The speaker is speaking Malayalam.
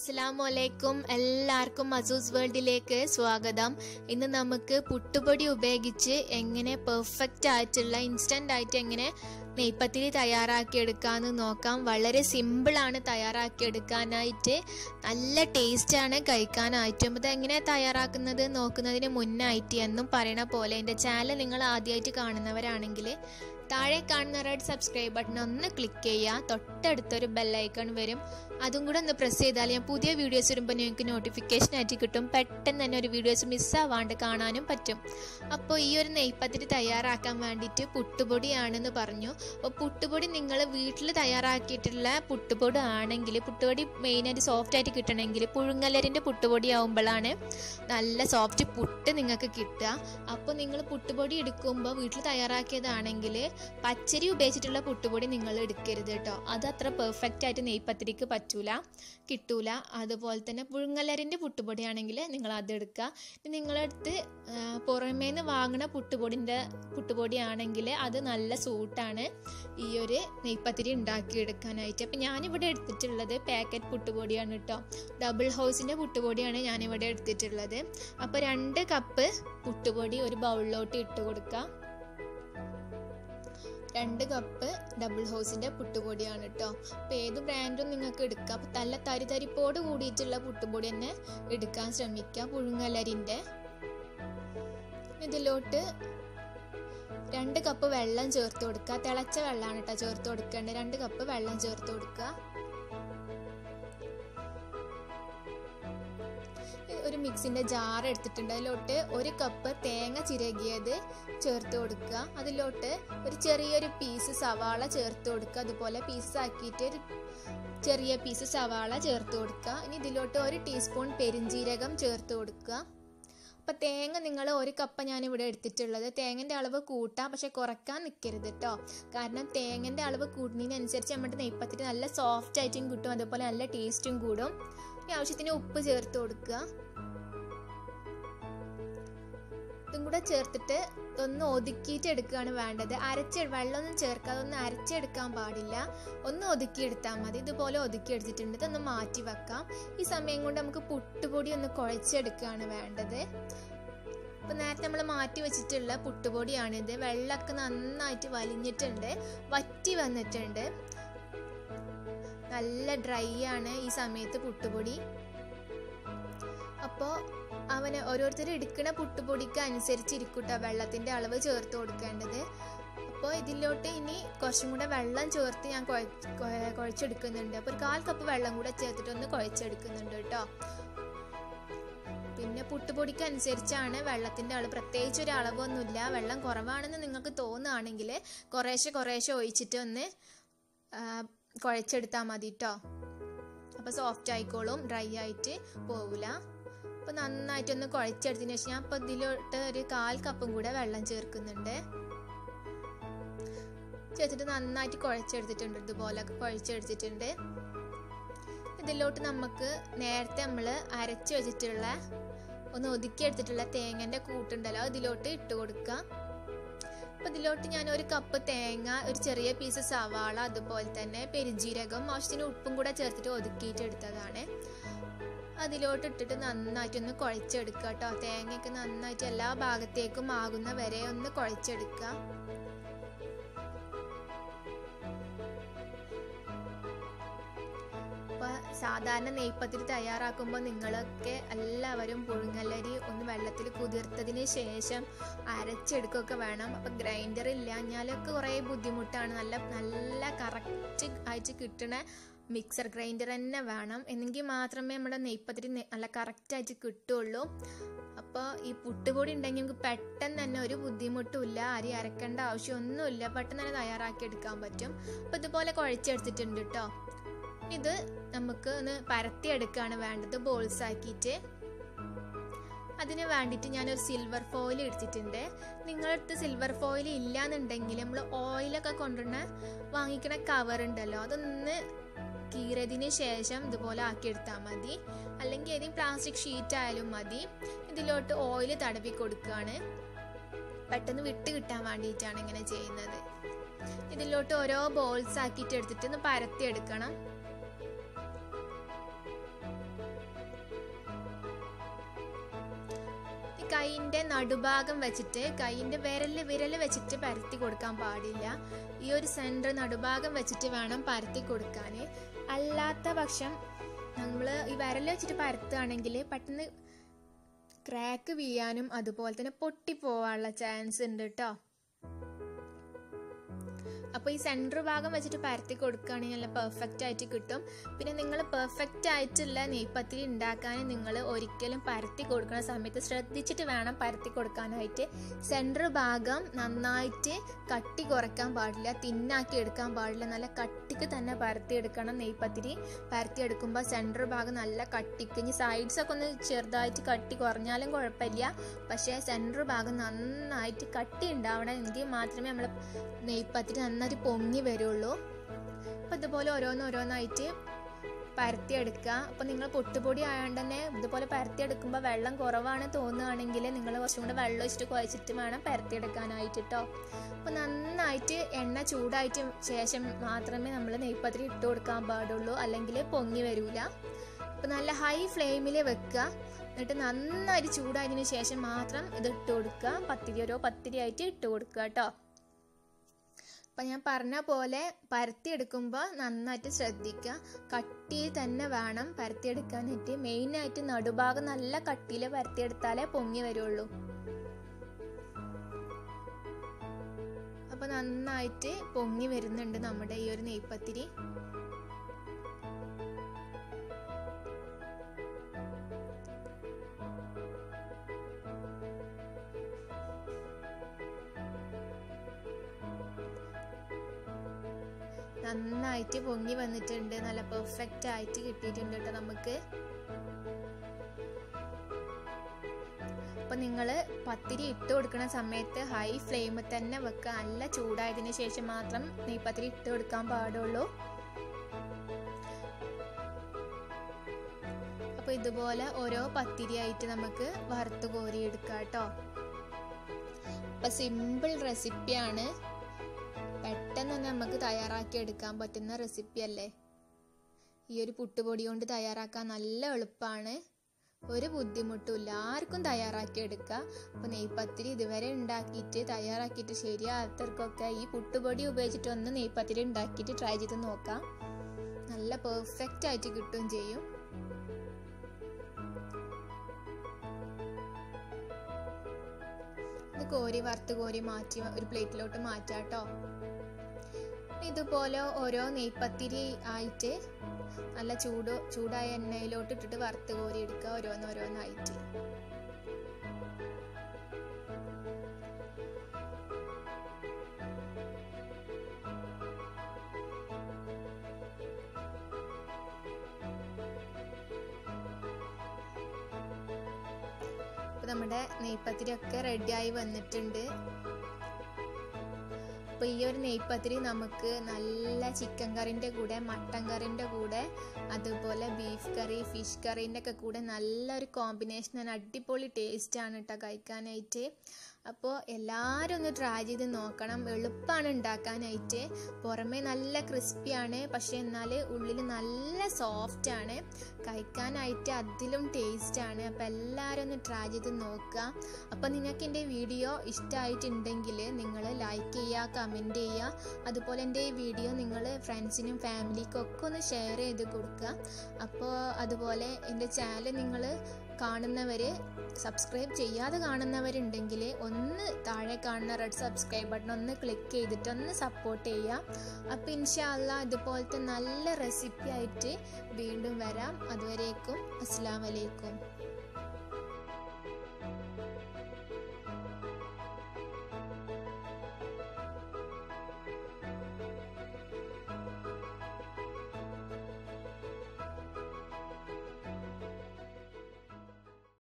അസ്സലാമലൈക്കും എല്ലാവർക്കും മസൂസ് വേൾഡിലേക്ക് സ്വാഗതം ഇന്ന് നമുക്ക് പുട്ടുപൊടി ഉപയോഗിച്ച് എങ്ങനെ പെർഫെക്റ്റ് ആയിട്ടുള്ള ഇൻസ്റ്റന്റ് ആയിട്ട് എങ്ങനെ നെയ്പ്പത്തിരി തയ്യാറാക്കിയെടുക്കാമെന്ന് നോക്കാം വളരെ സിമ്പിളാണ് തയ്യാറാക്കിയെടുക്കാനായിട്ട് നല്ല ടേസ്റ്റാണ് കഴിക്കാനായിട്ടും അപ്പോൾ ഇതെങ്ങനെ തയ്യാറാക്കുന്നത് നോക്കുന്നതിന് മുന്നായിട്ട് എന്നും പറയണ പോലെ എൻ്റെ ചാനൽ നിങ്ങൾ ആദ്യമായിട്ട് കാണുന്നവരാണെങ്കിൽ താഴെ കാണുന്ന റെഡ് സബ്സ്ക്രൈബ് ബട്ടൺ ഒന്ന് ക്ലിക്ക് ചെയ്യുക തൊട്ടടുത്തൊരു ബെല്ലൈക്കൺ വരും അതും കൂടെ ഒന്ന് പ്രസ് ചെയ്താൽ ഞാൻ പുതിയ വീഡിയോസ് വരുമ്പോൾ നിങ്ങൾക്ക് നോട്ടിഫിക്കേഷൻ ആയിട്ട് കിട്ടും പെട്ടെന്ന് തന്നെ ഒരു വീഡിയോസ് മിസ്സാവാണ്ട് കാണാനും പറ്റും അപ്പോൾ ഈ ഒരു നെയ്പ്പത്തിരി തയ്യാറാക്കാൻ വേണ്ടിയിട്ട് പുട്ടുപൊടിയാണെന്ന് പറഞ്ഞു അപ്പോൾ പുട്ടുപൊടി നിങ്ങൾ വീട്ടിൽ തയ്യാറാക്കിയിട്ടുള്ള പുട്ടുപൊടി ആണെങ്കിൽ പുട്ടുപൊടി മെയിനായിട്ട് സോഫ്റ്റ് ആയിട്ട് കിട്ടണമെങ്കിൽ പുഴുങ്ങലരിൻ്റെ പുട്ടുപൊടി ആവുമ്പോഴാണ് നല്ല സോഫ്റ്റ് പുട്ട് നിങ്ങൾക്ക് കിട്ടുക അപ്പോൾ നിങ്ങൾ പുട്ടുപൊടി എടുക്കുമ്പോൾ വീട്ടിൽ തയ്യാറാക്കിയതാണെങ്കിൽ പച്ചരി ഉപയോഗിച്ചിട്ടുള്ള പുട്ടുപൊടി നിങ്ങൾ എടുക്കരുത് കേട്ടോ അത് അത്ര പെർഫെക്റ്റ് ആയിട്ട് നെയ്പ്പത്തിരിക്ക് പറ്റൂല കിട്ടൂല അതുപോലെ തന്നെ പുഴുങ്ങലരിൻ്റെ പുട്ടുപൊടി ആണെങ്കിൽ നിങ്ങൾ അത് എടുക്കുക ഇനി നിങ്ങളടുത്ത് പുറമേന്ന് വാങ്ങണ പുട്ടുപൊടിൻ്റെ പുട്ടുപൊടി ആണെങ്കിൽ അത് നല്ല സൂട്ടാണ് ഈ ഒരു നെയ്പ്പത്തിരി ഉണ്ടാക്കിയെടുക്കാനായിട്ട് അപ്പം ഞാനിവിടെ എടുത്തിട്ടുള്ളത് പാക്കറ്റ് പുട്ടുപൊടിയാണ് കേട്ടോ ഡബിൾ ഹൗസിൻ്റെ പുട്ടുപൊടിയാണ് ഞാനിവിടെ എടുത്തിട്ടുള്ളത് അപ്പോൾ രണ്ട് കപ്പ് പുട്ടുപൊടി ഒരു ബൗളിലോട്ട് ഇട്ട് കൊടുക്കുക രണ്ട് കപ്പ് ഡബിൾ ഹൗസിൻ്റെ പുട്ടുപൊടിയാണ് കേട്ടോ അപ്പോൾ ഏത് ബ്രാൻഡും നിങ്ങൾക്ക് എടുക്കാം അപ്പോൾ നല്ല തരി തരിപ്പോട് കൂടിയിട്ടുള്ള പുട്ടുപൊടി തന്നെ എടുക്കാൻ ശ്രമിക്കുക പുഴുങ്ങലരിൻ്റെ ഇതിലോട്ട് രണ്ട് കപ്പ് വെള്ളം ചേർത്ത് കൊടുക്കുക തിളച്ച വെള്ളമാണ് കേട്ടോ ചേർത്ത് കൊടുക്കേണ്ടത് രണ്ട് കപ്പ് വെള്ളം ചേർത്ത് കൊടുക്കുക ഒരു മിക്സിൻ്റെ ജാർ എടുത്തിട്ടുണ്ട് അതിലോട്ട് ഒരു കപ്പ് തേങ്ങ ചിരകിയത് ചേർത്ത് കൊടുക്കുക അതിലോട്ട് ഒരു ചെറിയൊരു പീസ് സവാള ചേർത്ത് കൊടുക്കുക അതുപോലെ പീസ് ആക്കിയിട്ട് ഒരു ചെറിയ പീസ് സവാള ചേർത്ത് കൊടുക്കുക ഇനി ഇതിലോട്ട് ഒരു ടീസ്പൂൺ പെരിഞ്ജീരകം ചേർത്ത് കൊടുക്കുക അപ്പം തേങ്ങ നിങ്ങൾ ഒരു കപ്പ ഞാനിവിടെ എടുത്തിട്ടുള്ളത് തേങ്ങൻ്റെ അളവ് കൂട്ടാം പക്ഷെ കുറക്കാൻ നിൽക്കരുത് കേട്ടോ കാരണം തേങ്ങൻ്റെ അളവ് കൂടുന്നതിനനുസരിച്ച് നമ്മുടെ നെയ്പ്പത്തിരി നല്ല സോഫ്റ്റ് ആയിട്ടും കിട്ടും അതുപോലെ നല്ല ടേസ്റ്റും കൂടും ഇനി ആവശ്യത്തിന് ഉപ്പ് ചേർത്ത് കൊടുക്കുക ഇതും കൂടെ ചേർത്തിട്ട് ഒന്ന് ഒതുക്കിയിട്ട് എടുക്കുകയാണ് വേണ്ടത് അരച്ച് വെള്ളമൊന്നും ചേർക്കാതെ ഒന്ന് അരച്ചെടുക്കാൻ പാടില്ല ഒന്ന് ഒതുക്കിയെടുത്താൽ മതി ഇതുപോലെ ഒതുക്കിയെടുത്തിട്ടുണ്ട് ഇതൊന്ന് മാറ്റി വെക്കാം ഈ സമയം കൊണ്ട് നമുക്ക് പുട്ടുപൊടി ഒന്ന് കുഴച്ചെടുക്കുകയാണ് വേണ്ടത് ഇപ്പം നേരത്തെ നമ്മൾ മാറ്റി വെച്ചിട്ടുള്ള പുട്ടുപൊടിയാണിത് വെള്ളമൊക്കെ നന്നായിട്ട് വലിഞ്ഞിട്ടുണ്ട് വറ്റി വന്നിട്ടുണ്ട് നല്ല ഡ്രൈ ആണ് ഈ സമയത്ത് പുട്ടുപൊടി അപ്പോൾ അവന് ഓരോരുത്തർ എടുക്കുന്ന പുട്ടുപൊടിക്ക് അനുസരിച്ചിരിക്കട്ടോ വെള്ളത്തിൻ്റെ അളവ് ചേർത്ത് കൊടുക്കേണ്ടത് അപ്പോൾ ഇതിലോട്ട് ഇനി കുറച്ചും കൂടെ വെള്ളം ചേർത്ത് ഞാൻ കുഴച്ചെടുക്കുന്നുണ്ട് അപ്പോൾ ഒരു കാൽ കപ്പ് വെള്ളം കൂടെ ചേർത്തിട്ട് ഒന്ന് കുഴച്ചെടുക്കുന്നുണ്ട് കേട്ടോ പിന്നെ പുട്ടുപൊടിക്ക് അനുസരിച്ചാണ് വെള്ളത്തിൻ്റെ അളവ് പ്രത്യേകിച്ച് ഒരു അളവൊന്നുമില്ല വെള്ളം കുറവാണെന്ന് നിങ്ങൾക്ക് തോന്നുകയാണെങ്കിൽ കുറേശ്ശെ കുറേശ്ശെ ഒഴിച്ചിട്ട് ഒന്ന് കുഴച്ചെടുത്താൽ മതി കേട്ടോ അപ്പോൾ സോഫ്റ്റ് ആയിക്കോളും ഡ്രൈ ആയിട്ട് പോവില്ല അപ്പോൾ നന്നായിട്ടൊന്ന് കുഴച്ചെടുത്തതിന് ശേഷം ഞാൻ ഇപ്പോൾ ഇതിലോട്ട് ഒരു കാൽ കപ്പും കൂടെ വെള്ളം ചേർക്കുന്നുണ്ട് ചേർത്തിട്ട് നന്നായിട്ട് കുഴച്ചെടുത്തിട്ടുണ്ട് ഇതുപോലെ കുഴച്ചെടുത്തിട്ടുണ്ട് ഇതിലോട്ട് നമുക്ക് നേരത്തെ നമ്മൾ അരച്ച് വെച്ചിട്ടുള്ള ഒന്ന് ഒതുക്കിയെടുത്തിട്ടുള്ള തേങ്ങൻ്റെ കൂട്ടുണ്ടല്ലോ ഇതിലോട്ട് ഇട്ട് കൊടുക്കുക അപ്പോൾ ഇതിലോട്ട് ഞാൻ ഒരു കപ്പ് തേങ്ങ ഒരു ചെറിയ പീസ് സവാള അതുപോലെ തന്നെ പെരിഞ്ജീരകം ആവശ്യത്തിന് ഉപ്പും കൂടെ ചേർത്തിട്ട് ഒതുക്കിയിട്ട് എടുത്തതാണ് അതിലോട്ട് ഇട്ടിട്ട് നന്നായിട്ടൊന്ന് കുഴച്ചെടുക്കുക കേട്ടോ തേങ്ങയൊക്കെ നന്നായിട്ട് എല്ലാ ഭാഗത്തേക്കും ആകുന്ന വരെ ഒന്ന് കുഴച്ചെടുക്കുക അപ്പോൾ സാധാരണ നെയ്പ്പത്തിരി തയ്യാറാക്കുമ്പോൾ നിങ്ങളൊക്കെ എല്ലാവരും പുഴുങ്ങലരി ഒന്ന് വെള്ളത്തിൽ കുതിർത്തതിന് ശേഷം അരച്ചെടുക്കുകയൊക്കെ വേണം അപ്പോൾ ഗ്രൈൻഡർ ഇല്ലാഞ്ഞാലൊക്കെ കുറേ ബുദ്ധിമുട്ടാണ് നല്ല നല്ല കറക്റ്റ് ആയിട്ട് കിട്ടണ മിക്സർ ഗ്രൈൻഡർ തന്നെ വേണം എന്നെങ്കിൽ മാത്രമേ നമ്മുടെ നെയ്പ്പത്തിരി നല്ല കറക്റ്റായിട്ട് കിട്ടുള്ളൂ അപ്പോൾ ഈ പുട്ടുപൊടി ഉണ്ടെങ്കിൽ നമുക്ക് പെട്ടെന്ന് തന്നെ ഒരു ബുദ്ധിമുട്ടുമില്ല അരി അരക്കേണ്ട ആവശ്യമൊന്നുമില്ല പെട്ടെന്ന് തന്നെ തയ്യാറാക്കി എടുക്കാൻ പറ്റും അപ്പോൾ ഇതുപോലെ കുഴച്ചെടുത്തിട്ടുണ്ട് കേട്ടോ ഇത് നമുക്ക് ഒന്ന് പരത്തിയെടുക്കുകയാണ് വേണ്ടത് ബോൾസ് ആക്കിയിട്ട് അതിന് വേണ്ടിയിട്ട് ഞാനൊരു സിൽവർ ഫോയിൽ എടുത്തിട്ടുണ്ട് നിങ്ങളടുത്ത് സിൽവർ ഫോയിൽ ഇല്ലാന്നുണ്ടെങ്കിൽ നമ്മൾ ഓയിലൊക്കെ കൊണ്ടുവരുന്ന വാങ്ങിക്കണ കവർ ഉണ്ടല്ലോ അതൊന്ന് കീറതിന് ശേഷം ഇതുപോലെ ആക്കിയെടുത്താൽ മതി അല്ലെങ്കിൽ ഏതെങ്കിലും പ്ലാസ്റ്റിക് ഷീറ്റ് ആയാലും മതി ഇതിലോട്ട് ഓയിൽ തടവി കൊടുക്കുകയാണ് പെട്ടെന്ന് വിട്ട് കിട്ടാൻ വേണ്ടിയിട്ടാണ് ഇങ്ങനെ ചെയ്യുന്നത് ഇതിലോട്ട് ഓരോ ബോൾസ് ആക്കിയിട്ട് എടുത്തിട്ട് ഒന്ന് പരത്തി എടുക്കണം കൈയിൻ്റെ നടുഭാഗം വെച്ചിട്ട് കൈയിൻ്റെ വിരല് വിരല് വെച്ചിട്ട് പരത്തി കൊടുക്കാൻ പാടില്ല ഈ ഒരു സെൻറ്റർ നടുഭാഗം വെച്ചിട്ട് വേണം പരത്തി കൊടുക്കാൻ അല്ലാത്ത പക്ഷം നമ്മൾ ഈ വിരൽ വെച്ചിട്ട് പരത്തുകയാണെങ്കിൽ പെട്ടെന്ന് ക്രാക്ക് വീഴാനും അതുപോലെ തന്നെ പൊട്ടിപ്പോവാനുള്ള ചാൻസ് ഉണ്ട് കേട്ടോ അപ്പോൾ ഈ സെൻറ്റർ ഭാഗം വെച്ചിട്ട് പരത്തി കൊടുക്കുകയാണെങ്കിൽ നല്ല പെർഫെക്റ്റ് ആയിട്ട് കിട്ടും പിന്നെ നിങ്ങൾ പെർഫെക്റ്റ് ആയിട്ടുള്ള നെയ്പത്തിരി ഉണ്ടാക്കാൻ നിങ്ങൾ ഒരിക്കലും പരത്തി കൊടുക്കുന്ന സമയത്ത് ശ്രദ്ധിച്ചിട്ട് വേണം പരത്തി കൊടുക്കാനായിട്ട് സെൻറ്റർ ഭാഗം നന്നായിട്ട് കട്ടി കുറയ്ക്കാൻ പാടില്ല തിന്നാക്കി എടുക്കാൻ പാടില്ല നല്ല കട്ടിക്ക് തന്നെ പരത്തി എടുക്കണം നെയ്പത്തിരി പരത്തി എടുക്കുമ്പോൾ സെൻറ്റർ ഭാഗം നല്ല കട്ടിക്ക് ഇനി സൈഡ്സ് ഒക്കെ ഒന്ന് ചെറുതായിട്ട് കട്ടി കുറഞ്ഞാലും കുഴപ്പമില്ല പക്ഷേ സെൻറ്റർ ഭാഗം നന്നായിട്ട് കട്ടി ഉണ്ടാവണം എങ്കിൽ മാത്രമേ നമ്മൾ നെയ്പത്തിരി നന്നായിട്ട് പൊങ്ങി വരുള്ളൂ അപ്പോൾ ഇതുപോലെ ഓരോന്നോരോന്നായിട്ട് പരത്തിയെടുക്കുക അപ്പോൾ നിങ്ങൾ പൊട്ടുപൊടി ആയതുകൊണ്ട് തന്നെ ഇതുപോലെ പരത്തിയെടുക്കുമ്പോൾ വെള്ളം കുറവാണ് തോന്നുകയാണെങ്കിൽ നിങ്ങൾ കുറച്ചും കൂടെ വെള്ളം ഒഴിച്ചിട്ട് കുഴച്ചിട്ട് വേണം പരത്തിയെടുക്കാനായിട്ട് കേട്ടോ അപ്പോൾ നന്നായിട്ട് എണ്ണ ചൂടായിട്ട് ശേഷം മാത്രമേ നമ്മൾ നെയ്പ്പത്തിരി ഇട്ട് കൊടുക്കാൻ പാടുള്ളൂ അല്ലെങ്കിൽ പൊങ്ങി വരില്ല അപ്പോൾ നല്ല ഹൈ ഫ്ലെയിമിൽ വെക്കുക എന്നിട്ട് നന്നായിട്ട് ചൂടായതിനു ശേഷം മാത്രം ഇത് ഇട്ട് കൊടുക്കുക പത്തിരി ഓരോ പത്തിരി ആയിട്ട് ഇട്ട് കൊടുക്കുക കേട്ടോ അപ്പം ഞാൻ പറഞ്ഞ പോലെ പരത്തിയെടുക്കുമ്പോൾ നന്നായിട്ട് ശ്രദ്ധിക്കുക കട്ടിയിൽ തന്നെ വേണം പരത്തിയെടുക്കാനായിട്ട് മെയിനായിട്ട് നടുഭാഗം നല്ല കട്ടിയിൽ പരത്തിയെടുത്താലേ പൊങ്ങി വരുള്ളൂ അപ്പോൾ നന്നായിട്ട് പൊങ്ങി വരുന്നുണ്ട് നമ്മുടെ ഈ ഒരു നെയ്പ്പത്തിരി നന്നായിട്ട് പൊങ്ങി വന്നിട്ടുണ്ട് നല്ല പെർഫെക്റ്റ് ആയിട്ട് കിട്ടിയിട്ടുണ്ട് കേട്ടോ നമുക്ക് അപ്പൊ നിങ്ങൾ പത്തിരി ഇട്ട് കൊടുക്കുന്ന സമയത്ത് ഹൈ ഫ്ലെയിമിൽ തന്നെ വെക്കുക നല്ല ചൂടായതിനു ശേഷം മാത്രം നെയ്പത്തിരി ഇട്ട് കൊടുക്കാൻ പാടുള്ളൂ അപ്പൊ ഇതുപോലെ ഓരോ പത്തിരി ആയിട്ട് നമുക്ക് വറുത്ത് കോരി എടുക്കാം കേട്ടോ അപ്പൊ സിമ്പിൾ റെസിപ്പിയാണ് പെട്ടെന്ന് തന്നെ നമുക്ക് തയ്യാറാക്കി എടുക്കാൻ പറ്റുന്ന റെസിപ്പി അല്ലേ ഈ ഒരു പുട്ടുപൊടി കൊണ്ട് തയ്യാറാക്കാൻ നല്ല എളുപ്പമാണ് ഒരു ബുദ്ധിമുട്ടുമില്ല ആർക്കും തയ്യാറാക്കി എടുക്കുക അപ്പോൾ നെയ്പത്തിരി ഇതുവരെ ഉണ്ടാക്കിയിട്ട് തയ്യാറാക്കിയിട്ട് ശരിയാത്തവർക്കൊക്കെ ഈ പുട്ടുപൊടി ഉപയോഗിച്ചിട്ട് ഒന്ന് നെയ്പത്തിരി ഉണ്ടാക്കിയിട്ട് ട്രൈ ചെയ്ത് നോക്കാം നല്ല പെർഫെക്റ്റ് ആയിട്ട് കിട്ടുകയും ചെയ്യും ഇത് കോരി വറുത്ത് കോരി മാറ്റി ഒരു പ്ലേറ്റിലോട്ട് മാറ്റാം കേട്ടോ ഇതുപോലെ ഓരോ നെയ്പത്തിരി ആയിട്ട് നല്ല ചൂട് ചൂടായ എണ്ണയിലോട്ട് ഇട്ടിട്ട് വറുത്ത് കോരി എടുക്കുക ഓരോന്നോരോന്നായിട്ട് അപ്പൊ നമ്മുടെ നെയ്പത്തിരി ഒക്കെ റെഡിയായി വന്നിട്ടുണ്ട് അപ്പോൾ ഈ ഒരു നെയ്പത്തിരി നമുക്ക് നല്ല ചിക്കൻ കറിൻ്റെ കൂടെ മട്ടൻ കറിൻ്റെ കൂടെ അതുപോലെ ബീഫ് കറി ഫിഷ് കറീൻ്റെ ഒക്കെ കൂടെ നല്ലൊരു കോമ്പിനേഷനാണ് അടിപൊളി ടേസ്റ്റാണ് കേട്ടോ കഴിക്കാനായിട്ട് അപ്പോൾ എല്ലാവരും ഒന്ന് ട്രൈ ചെയ്ത് നോക്കണം എളുപ്പമാണ് ഉണ്ടാക്കാനായിട്ട് പുറമേ നല്ല ക്രിസ്പിയാണ് പക്ഷേ എന്നാൽ ഉള്ളിൽ നല്ല സോഫ്റ്റാണ് കഴിക്കാനായിട്ട് അതിലും ടേസ്റ്റാണ് അപ്പോൾ എല്ലാവരും ഒന്ന് ട്രൈ ചെയ്ത് നോക്കുക അപ്പോൾ നിങ്ങൾക്ക് എൻ്റെ വീഡിയോ ഇഷ്ടമായിട്ടുണ്ടെങ്കിൽ നിങ്ങൾ ലൈക്ക് ചെയ്യുക കമൻറ്റ് ചെയ്യുക അതുപോലെ എൻ്റെ ഈ വീഡിയോ നിങ്ങൾ ഫ്രണ്ട്സിനും ഫാമിലിക്കും ഒക്കെ ഒന്ന് ഷെയർ ചെയ്ത് കൊടുക്കുക അപ്പോൾ അതുപോലെ എൻ്റെ ചാനൽ നിങ്ങൾ കാണുന്നവർ സബ്സ്ക്രൈബ് ചെയ്യാതെ കാണുന്നവരുണ്ടെങ്കിൽ ഒന്ന് താഴെ കാണുന്ന റെഡ് സബ്സ്ക്രൈബ് ബട്ടൺ ഒന്ന് ക്ലിക്ക് ചെയ്തിട്ട് ഒന്ന് സപ്പോർട്ട് ചെയ്യുക അപ്പോൾ ഇൻഷാല്ല ഇതുപോലത്തെ നല്ല റെസിപ്പി ആയിട്ട് വീണ്ടും വരാം അതുവരേക്കും അസ്സാം വലൈക്കും